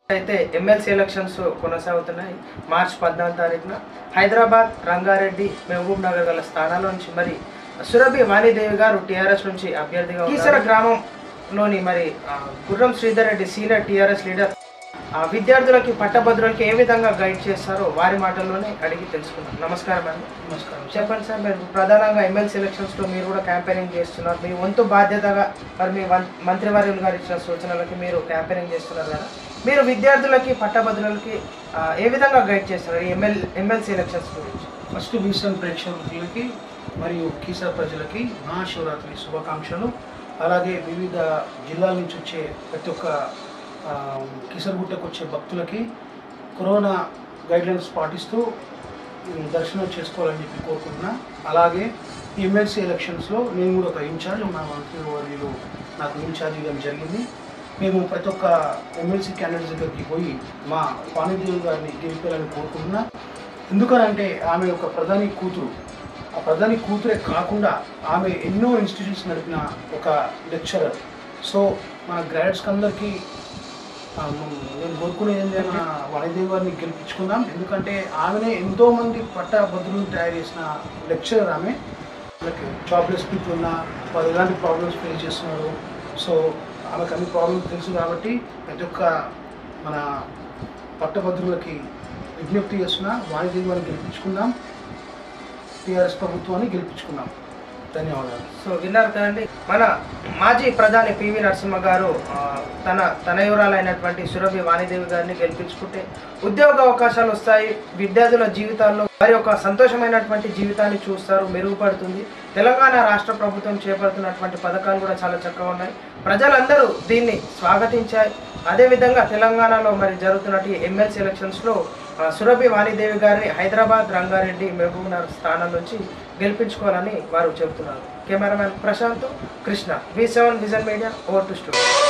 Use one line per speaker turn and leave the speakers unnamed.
అయితే MLC elections కొనసాగుతున్నాయి March పద్నాలుగు తారీఖున హైదరాబాద్ రంగారెడ్డి మహబూబ్ నగర్ గల స్థానాల నుంచి మరి సురభి వాణిదేవి గారు టీఆర్ఎస్ నుంచి అభ్యర్థిగా కీసర గ్రామంలోని మరి ఆ, గుర్రం శ్రీధర్ రెడ్డి సీనియర్ టీఆర్ఎస్ లీడర్ ఆ విద్యార్థులకి పట్టభద్రులకి ఏ విధంగా గైడ్ చేస్తారో వారి మాటల్లోనే అడిగి తెలుసుకుందాం నమస్కారం అండి
నమస్కారం
చెప్పండి సార్ మీరు ప్రధానంగా ఎమ్మెల్సీ ఎలక్షన్స్లో మీరు కూడా క్యాంపెయినింగ్ చేస్తున్నారు మీ వంతు బాధ్యతగా మరి మీ వన్- మంత్రివర్యులు గారు ఇచ్చిన సూచనలకి మీరు క్యాంపెయినింగ్ చేస్తున్నారు కదా మీరు విద్యార్థులకి పట్టభద్రులకి ఆ, ఏ విధంగా గైడ్ చేస్తున్నారు ఈ ఎమ్మెల్ ఎమ్మెల్సీ ఎలక్షన్స్ గురించి
ఫస్ట్ వీసన్ ప్రేక్షకులకి మరియు కీసా ప్రజలకి మహాశివరాత్రి శుభాకాంక్షలు అలాగే వివిధ జిల్లాల నుంచి వచ్చే ప్రతి ఒక్క ఆ, కీసరగుట్టకు వచ్చే భక్తులకి కరోనా గైడ్లైన్స్ పాటిస్తూ ఉమ్, దర్శనం చేసుకోవాలని చెప్పి కోరుకుంటున్నా అలాగే ఈ ఎమ్మెల్సీ ఎలక్షన్స్లో నేను కూడా ఒక ఇన్ఛార్జ్ నా మంత్రి వర్యులు నాకు ఇన్ఛార్జ్ ఇవ్వడం జరిగింది మేము ప్రతి ఒక్క ఎమ్మెల్సీ క్యాండిడేట్స్ దగ్గరికి పోయి మా వాణిజ్యులు గారిని గెలిపాలని కోరుకుంటున్నా ఎందుకనంటే ఆమె ఒక ప్రధాని కూతురు ఆ ప్రధాని కూతురే కాకుండా ఆమె ఎన్నో ఇన్స్టిట్యూట్స్ నడిపిన ఒక లెక్చరర్ సో మన గ్రాడ్యుయేట్స్కి అందరికీ ఆ, నేను కోరుకునేది ఏంటంటే మన వాణిదేవి గారిని గెలిపించుకుందాం ఎందుకంటే ఆమెనే ఎంతో మంది పట్టభద్రులను తయారు చేసిన లెక్చరర్ ఆమె వాళ్ళకి జాబ్లెస్ పీపుల్ ఉన్నా వాళ్ళు ఎలాంటి ప్రాబ్లమ్స్ ఫేస్ చేస్తున్నారు సో ఆమెకు అన్ని ప్రాబ్లమ్స్ తెలుసు కాబట్టి ప్రతి ఒక్క మన పట్టభద్రులకి విజ్ఞప్తి చేస్తున్నా వాణిదేవి గారిని గెలిపించుకుందాం టీఆర్ఎస్ ప్రభుత్వాన్ని గెలిపించుకుందాం ధన్యవాదాలు
సో విన్నారు కదండి మన మాజీ ప్రధాని పివి నరసింహ గారు ఆ, తన తనయురాలైనటువంటి సురభి వాణిదేవి గారిని గెలిపించుకుంటే ఉద్యోగ అవకాశాలు వస్తాయి విద్యార్థుల జీవితాల్లో వారి యొక్క సంతోషమైనటువంటి జీవితాన్ని చూస్తారు మెరుగుపడుతుంది తెలంగాణ రాష్ట్ర ప్రభుత్వం చేపడుతున్నటువంటి పథకాలు కూడా చాలా చక్కగా ఉన్నాయి ప్రజలందరూ దీన్ని స్వాగతించాయి అదేవిధంగా తెలంగాణలో మరి జరుగుతున్నటువంటి ఎమ్మెల్సీ ఎలక్షన్స్లో ఆ, సురభి వాణిదేవి గారిని హైదరాబాద్ రంగారెడ్డి మహబూబ్ నగర్ స్థానం నుంచి గెలిపించుకోవాలని వారు చెబుతున్నారు cameraman Prashant Krishna V seven Vision Media over to studio